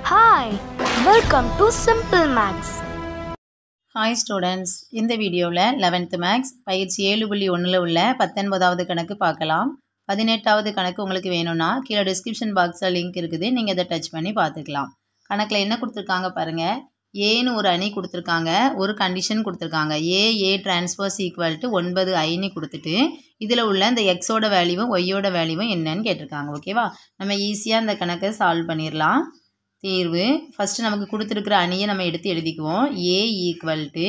Hi, welcome to Simple Maths. Hi students இந்த வீடியோவில் eleventh maths பயிற்சி ஏழு புள்ளி ஒன்றில் உள்ள பத்தொன்பதாவது கணக்கு பார்க்கலாம் பதினெட்டாவது கணக்கு உங்களுக்கு வேணும்னா கீழே டிஸ்கிரிப்ஷன் பாக்ஸில் லிங்க் இருக்குது நீங்கள் அதை டச் பண்ணி பார்த்துக்கலாம் கணக்கில் என்ன கொடுத்துருக்காங்க பாருங்கள் ஏன்னு ஒரு அணி கொடுத்துருக்காங்க ஒரு கண்டிஷன் கொடுத்துருக்காங்க A A transpose equal to ஒன்பது ஐன்னு கொடுத்துட்டு இதில் உள்ள இந்த எக்ஸோட வேல்யூவும் ஒய்யோட வேல்யூவும் என்னன்னு கேட்டிருக்காங்க ஓகேவா நம்ம ஈஸியாக இந்த கணக்கை சால்வ் பண்ணிடலாம் தீர்வு ஃபஸ்ட்டு நமக்கு கொடுத்துருக்குற அணியை நம்ம எடுத்து எழுதிக்குவோம் ஏ ஈக்குவல் டு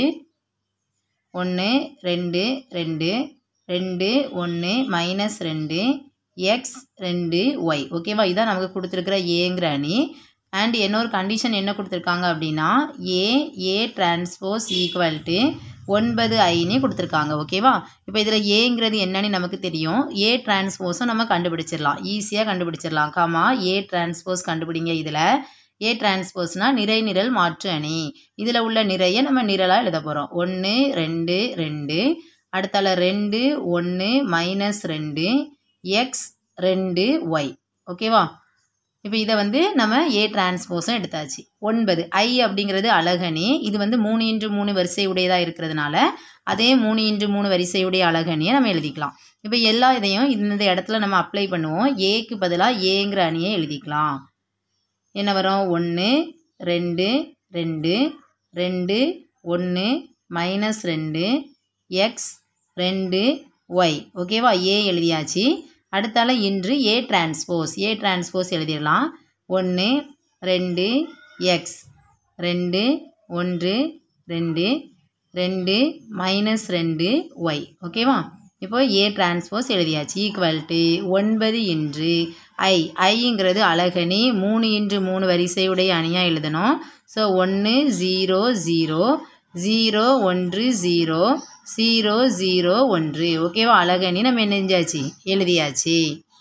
ஒன்று ரெண்டு ரெண்டு ரெண்டு ஒன்று மைனஸ் ரெண்டு எக்ஸ் ரெண்டு ஒய் ஓகேவா இதான் நமக்கு கொடுத்துருக்குற ஏங்கிற அணி அண்ட் இன்னொரு கண்டிஷன் என்ன கொடுத்துருக்காங்க அப்படின்னா A A transpose equal to ஒன்பது ஐன்னு கொடுத்துருக்காங்க ஓகேவா இப்போ இதில் ஏங்கிறது என்னன்னு நமக்கு தெரியும் ஏ டிரான்ஸ்போஸும் நம்ம கண்டுபிடிச்சிடலாம் ஈஸியாக கண்டுபிடிச்சிடலாம் காமா ஏ டிரான்ஸ்போஸ் கண்டுபிடிங்க இதில் ஏ டிரான்ஸ்போஸ்னால் நிறை நிரல் மாற்று அணி இதில் உள்ள நிறைய நம்ம நிரலாக எழுத போகிறோம் ஒன்று ரெண்டு ரெண்டு அடுத்தால ரெண்டு ஒன்று மைனஸ் ரெண்டு எக்ஸ் ரெண்டு ஒய் ஓகேவா இப்போ இதை வந்து நம்ம ஏ டிரான்ஸ்போஸும் எடுத்தாச்சு ஒன்பது ஐ அப்படிங்கிறது அழகணி இது வந்து மூணு இன்று மூணு வரிசை உடையதாக இருக்கிறதுனால அதே மூணு இன்று மூணு வரிசையுடைய அழகணியை நம்ம எழுதிக்கலாம் இப்போ எல்லா இதையும் இந்த இடத்துல நம்ம அப்ளை பண்ணுவோம் ஏக்கு பதிலாக ஏங்கிற அணியை எழுதிக்கலாம் என்ன வரும் ஒன்று ரெண்டு ரெண்டு ரெண்டு ஒன்று மைனஸ் ரெண்டு எக்ஸ் ரெண்டு ஒய் ஓகேவா ஏ எழுதியாச்சு அடுத்தால இன்று ஏ டிரான்ஸ்போஸ் ஏ டிரான்ஸ்போஸ் எழுதிடலாம் ஒன்று ரெண்டு எக்ஸ் ரெண்டு ஒன்று ரெண்டு ரெண்டு மைனஸ் ரெண்டு ஒய் ஓகேவா இப்போ ஏ டிரான்ஸ்போஸ் எழுதியாச்சு ஈக்குவல் டு ஒன்பது இன்று ஐ ஐங்கிறது அழகணி மூணு இன்று மூணு வரிசையுடைய அணியாக எழுதணும் ஸோ ஒன்று ஜீரோ ஜீரோ ஜீரோ ஒன்று ஜீரோ ஜீரோ ஜீரோ ஒன்று ஓகேவா அழகணி நம்ம என்ன செஞ்சாச்சு எழுதியாச்சு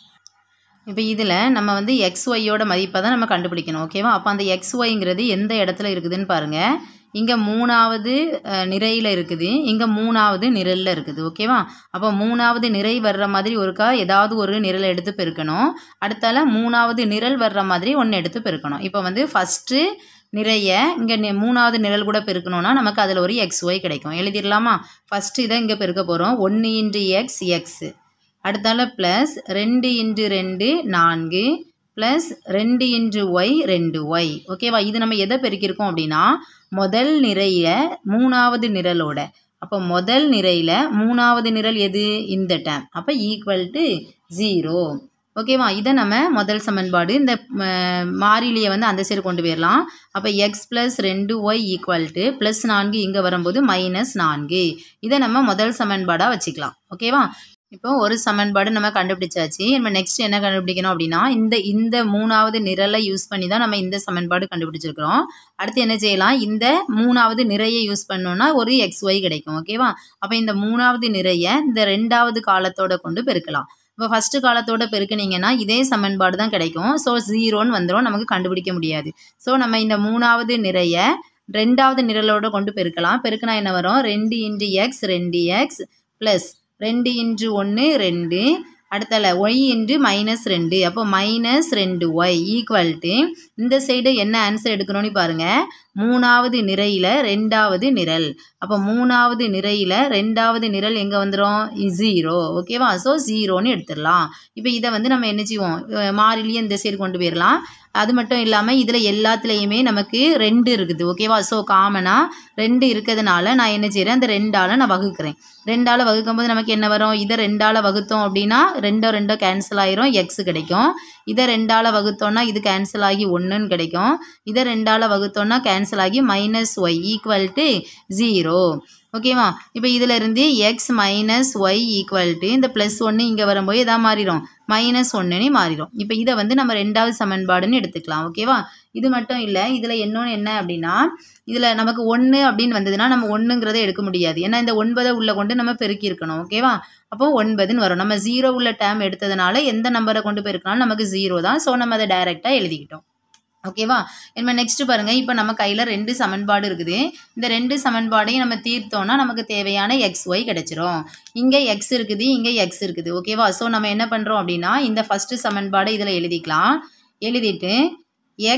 இப்போ இதில் நம்ம வந்து எக்ஸ் ஒய்யோட மதிப்பை தான் நம்ம கண்டுபிடிக்கணும் ஓகேவா அப்போ அந்த எக்ஸ் ஒய்ங்கிறது எந்த இடத்துல இருக்குதுன்னு பாருங்கள் இங்கே மூணாவது நிறையில் இருக்குது இங்கே மூணாவது நிரலில் இருக்குது ஓகேவா அப்போ மூணாவது நிறை வர்ற மாதிரி ஒருக்கா ஏதாவது ஒரு நிரல் எடுத்து பெருக்கணும் அடுத்தால மூணாவது நிரல் வர்ற மாதிரி ஒன்று எடுத்து பெருக்கணும் இப்போ வந்து ஃபஸ்ட்டு நிறைய இங்கே மூணாவது நிரல் கூட பெருக்கணும்னா நமக்கு அதில் ஒரு எக்ஸ் ஒய் கிடைக்கும் எழுதிடலாமா ஃபஸ்ட்டு இதை இங்கே பெருக்க போகிறோம் ஒன்று இன்ட்டு எக்ஸ் எக்ஸ் அடுத்தால ப்ளஸ் ரெண்டு இன்ட்டு ரெண்டு நான்கு ப்ளஸ் ரெண்டு இன்ட்டு ஒய் ரெண்டு ஒய் ஓகேவா இது நம்ம எதை பெருக்கியிருக்கோம் அப்படின்னா முதல் நிறைய மூணாவது நிரலோட அப்போ முதல் நிறையில் மூணாவது நிரல் எது இந்த டேம் அப்போ ஈக்குவல் டு ஜீரோ ஓகேவா இதை நம்ம முதல் சமன்பாடு இந்த மாறிலியை வந்து அந்த சைடு கொண்டு போயிடலாம் அப்போ எக்ஸ் ப்ளஸ் ரெண்டு ஒய் ஈக்குவல் டு ப்ளஸ் நான்கு இங்கே வரும்போது மைனஸ் நான்கு இதை நம்ம முதல் சமன்பாடாக வச்சுக்கலாம் ஓகேவா இப்போ ஒரு சமன்பாடு நம்ம கண்டுபிடிச்சாச்சு நம்ம நெக்ஸ்ட் என்ன கண்டுபிடிக்கணும் அப்படின்னா இந்த இந்த மூணாவது நிரலை யூஸ் பண்ணி தான் நம்ம இந்த சமன்பாடு கண்டுபிடிச்சிருக்கிறோம் அடுத்து என்ன செய்யலாம் இந்த மூணாவது நிறைய யூஸ் பண்ணோன்னா ஒரு எக்ஸ் ஒய் கிடைக்கும் ஓகேவா அப்போ இந்த மூணாவது நிறைய இந்த ரெண்டாவது காலத்தோட கொண்டு பெருக்கலாம் இப்போ ஃபஸ்ட்டு காலத்தோட பெருக்குனீங்கன்னா இதே சமன்பாடு தான் கிடைக்கும் ஸோ ஜீரோன்னு வந்துடும் நமக்கு கண்டுபிடிக்க முடியாது ஸோ நம்ம இந்த மூணாவது நிறைய ரெண்டாவது நிரலோட கொண்டு பெருக்கலாம் பெருக்குனா என்ன வரும் ரெண்டு இன்ட்டு எக்ஸ் ரெண்டு எக்ஸ் ப்ளஸ் ரெண்டு இன்ட்டு ஒன்று ரெண்டு அடுத்தல ஒய் இன்ட்டு மைனஸ் ரெண்டு அப்போ மைனஸ் ரெண்டு ஒய் ஈக்குவல் டு இந்த சைடு என்ன ஆன்சர் எடுக்கணும்னு பாருங்கள் மூணாவது நிறையில் ரெண்டாவது நிரல் அப்போ மூணாவது நிறையில் ரெண்டாவது நிரல் எங்கே வந்துடும் ஜீரோ ஓகேவா ஸோ ஜீரோன்னு எடுத்துடலாம் இப்போ இதை வந்து நம்ம என்ன செய்வோம் மாறிலியே இந்த சைடு கொண்டு போயிடலாம் அது மட்டும் இல்லாமல் இதில் எல்லாத்துலேயுமே நமக்கு ரெண்டு இருக்குது ஓகேவா ஸோ காமனாக ரெண்டு இருக்கிறதுனால நான் என்ன செய்கிறேன் அந்த ரெண்டால் நான் வகுக்கிறேன் ரெண்டால் வகுக்கும் போது நமக்கு என்ன வரும் இதை ரெண்டால் வகுத்தோம் அப்படின்னா ரெண்டோ ரெண்டோ கேன்சல் ஆயிரும் எக்ஸ் கிடைக்கும் இதை ரெண்டால் வகுத்தோன்னா இது கேன்சல் ஆகி ஒன்றுன்னு கிடைக்கும் இதை ரெண்டால் வகுத்தோன்னா கேன்சல் ஆகி minus Y equal to zero ஓகேவா இப்போ இதில் இருந்து X minus Y equal to இந்த ப்ளஸ் ஒன்று இங்கே வரும்போது எதா மாறிடும் மைனஸ் ஒன்றுன்னு மாறிடும் இப்போ இதை வந்து நம்ம ரெண்டாவது சமன்பாடுன்னு எடுத்துக்கலாம் ஓகேவா இது மட்டும் இல்லை இதில் இன்னொன்று என்ன அப்படின்னா இதில் நமக்கு ஒன்று அப்படின்னு வந்ததுன்னா நம்ம ஒன்றுங்கிறத எடுக்க முடியாது ஏன்னா இந்த ஒன்பதை உள்ளே கொண்டு நம்ம பெருக்கி இருக்கணும் ஓகேவா அப்போ ஒன்பதுன்னு வரும் நம்ம ஜீரோ உள்ள டேம் எடுத்ததுனால எந்த நம்பரை கொண்டு போயிருக்கனாலும் நமக்கு ஜீரோ தான் ஸோ நம்ம அதை டைரெக்டாக எழுதிக்கிட்டோம் ஓகேவா நம்ம நெக்ஸ்ட் பாருங்கள் இப்போ நம்ம கையில் ரெண்டு சமன்பாடு இருக்குது இந்த ரெண்டு சமன்பாடையும் நம்ம தீர்த்தோம்னா நமக்கு தேவையான எக்ஸ் ஒய் கிடச்சிரும் இங்கே எக்ஸ் இருக்குது இங்கே எக்ஸ் இருக்குது ஓகேவா ஸோ நம்ம என்ன பண்ணுறோம் அப்படின்னா இந்த ஃபஸ்ட்டு சமன்பாடை இதில் எழுதிக்கலாம் எழுதிட்டு எக்ஸ்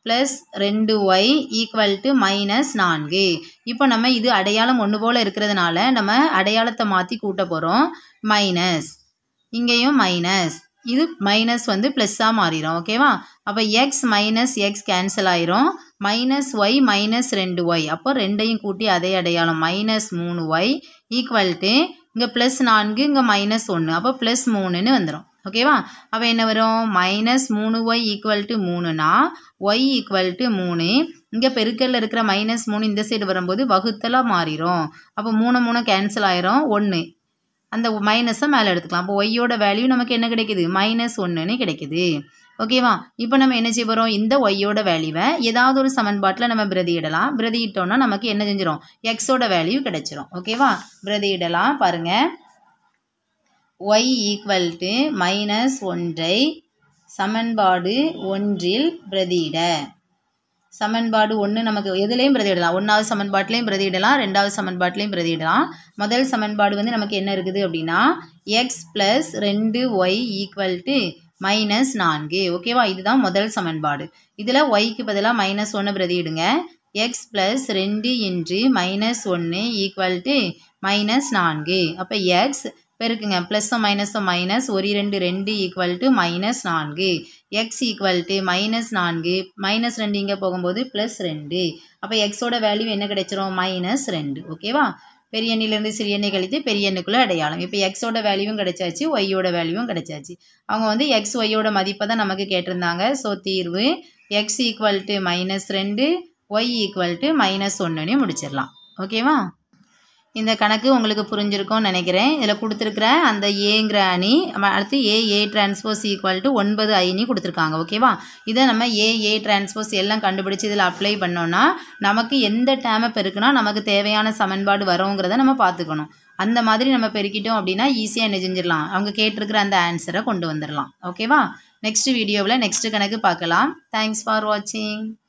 ப்ளஸ் ரெண்டு ஒய் ஈக்குவல் டு மைனஸ் நான்கு இப்போ நம்ம இது அடையாளம் ஒன்று போல் இருக்கிறதுனால நம்ம அடையாளத்தை மாற்றி கூட்ட போகிறோம் மைனஸ் இங்கேயும் மைனஸ் இது மைனஸ் வந்து ப்ளஸ்ஸாக மாறிடும் ஓகேவா அப்போ எக்ஸ் மைனஸ் எக்ஸ் கேன்சல் ஆயிரும் மைனஸ் ஒய் மைனஸ் ரெண்டு ஒய் அப்போ ரெண்டையும் கூட்டி அதே அடையாளம் மைனஸ் மூணு ஒய் ஈக்குவல் டு இங்கே ப்ளஸ் நான்கு இங்கே மைனஸ் ஒன்று அப்போ ப்ளஸ் மூணுன்னு வந்துடும் ஓகேவா அப்போ என்ன வரும் மைனஸ் மூணு ஒய் ஈக்குவல் டு மூணுனா ஒய் ஈக்குவல் டு மூணு இங்கே பெருக்கல்ல இருக்கிற மைனஸ் மூணு இந்த சைடு வரும்போது வகுத்தலாக மாறிடும் அப்போ மூணு மூணு கேன்சல் ஆயிரும் ஒன்று அந்த மைனஸை மேலே எடுத்துக்கலாம் அப்போ ஒய்யோட வேல்யூ நமக்கு என்ன கிடைக்குது மைனஸ் ஒன்றுன்னு கிடைக்குது ஓகேவா இப்போ நம்ம என்ன செய்ய போகிறோம் இந்த ஒய்யோட வேல்யூவை ஏதாவது ஒரு சமன்பாட்டில் நம்ம பிரதியிடலாம் பிரதியிட்டோம்னா நமக்கு என்ன செஞ்சிடும் எக்ஸோட வேல்யூ கிடைச்சிரும் ஓகேவா பிரதியிடலாம் பாருங்கள் ஒய் ஈக்குவல் டு மைனஸ் ஒன்றை சமன்பாடு ஒன்றில் பிரதியிட சமன்பாடு ஒன்று நமக்கு எதுலேயும் பிரதியிடலாம் ஒன்றாவது சமன்பாட்டிலையும் பிரதியிடலாம் ரெண்டாவது சமன்பாட்டிலையும் பிரதியிடலாம் முதல் சமன்பாடு வந்து நமக்கு என்ன இருக்குது அப்படின்னா எக்ஸ் ப்ளஸ் ரெண்டு ஒய் ஈக்குவல் டு மைனஸ் நான்கு ஓகேவா இதுதான் முதல் சமன்பாடு இதில் ஒய்க்கு பதிலாக மைனஸ் ஒன்று பிரதியிடுங்க எக்ஸ் ப்ளஸ் ரெண்டு இன்று மைனஸ் ஒன்று ஈக்குவல் டு மைனஸ் நான்கு அப்போ எக்ஸ் பெருக்குங்க ப்ளஸ்ஸும் மைனஸும் மைனஸ் ஒரு ரெண்டு ரெண்டு ஈக்குவல் டு மைனஸ் நான்கு எக்ஸ் ஈக்குவல் டு மைனஸ் நான்கு மைனஸ் ரெண்டு இங்கே போகும்போது ப்ளஸ் ரெண்டு அப்போ எக்ஸோட வேல்யூ என்ன கிடைச்சிரும் மைனஸ் ரெண்டு ஓகேவா பெரிய எண்ணிலிருந்து சிறிய எண்ணை கழித்து பெரிய எண்ணுக்குள்ளே அடையாளம் இப்போ எக்ஸோட வேல்யூவும் கிடைச்சாச்சு ஒய்யோட வேல்யூவும் கிடைச்சாச்சு அவங்க வந்து எக்ஸ் ஒய்யோட மதிப்பை தான் நமக்கு கேட்டிருந்தாங்க ஸோ தீர்வு எக்ஸ் ஈக்குவல் டு மைனஸ் ரெண்டு ஒய் ஈக்குவல் டு மைனஸ் ஒன்றுன்னு முடிச்சிடலாம் ஓகேவா இந்த கணக்கு உங்களுக்கு புரிஞ்சிருக்கும்னு நினைக்கிறேன் இதில் கொடுத்துருக்குற அந்த ஏங்கிற அணி ம- அடுத்து A A transpose equal to ஒன்பது ஐனி கொடுத்துருக்காங்க ஓகேவா இதை நம்ம ஏ ஏ டிரான்ஸ்போஸ் எல்லாம் கண்டுபிடிச்சி இதில் அப்ளை பண்ணோன்னா நமக்கு எந்த டேமை பெருக்குனா நமக்கு தேவையான சமன்பாடு வருங்கிறத நம்ம பார்த்துக்கணும் அந்த மாதிரி நம்ம பெருக்கிட்டோம் அப்படின்னா ஈஸியாக என்ன செஞ்சிடலாம் அவங்க கேட்டிருக்கிற அந்த ஆன்சரை கொண்டு வந்துடலாம் ஓகேவா நெக்ஸ்ட் வீடியோவில் நெக்ஸ்ட் கணக்கு பார்க்கலாம் தேங்க்ஸ் ஃபார் வாட்சிங்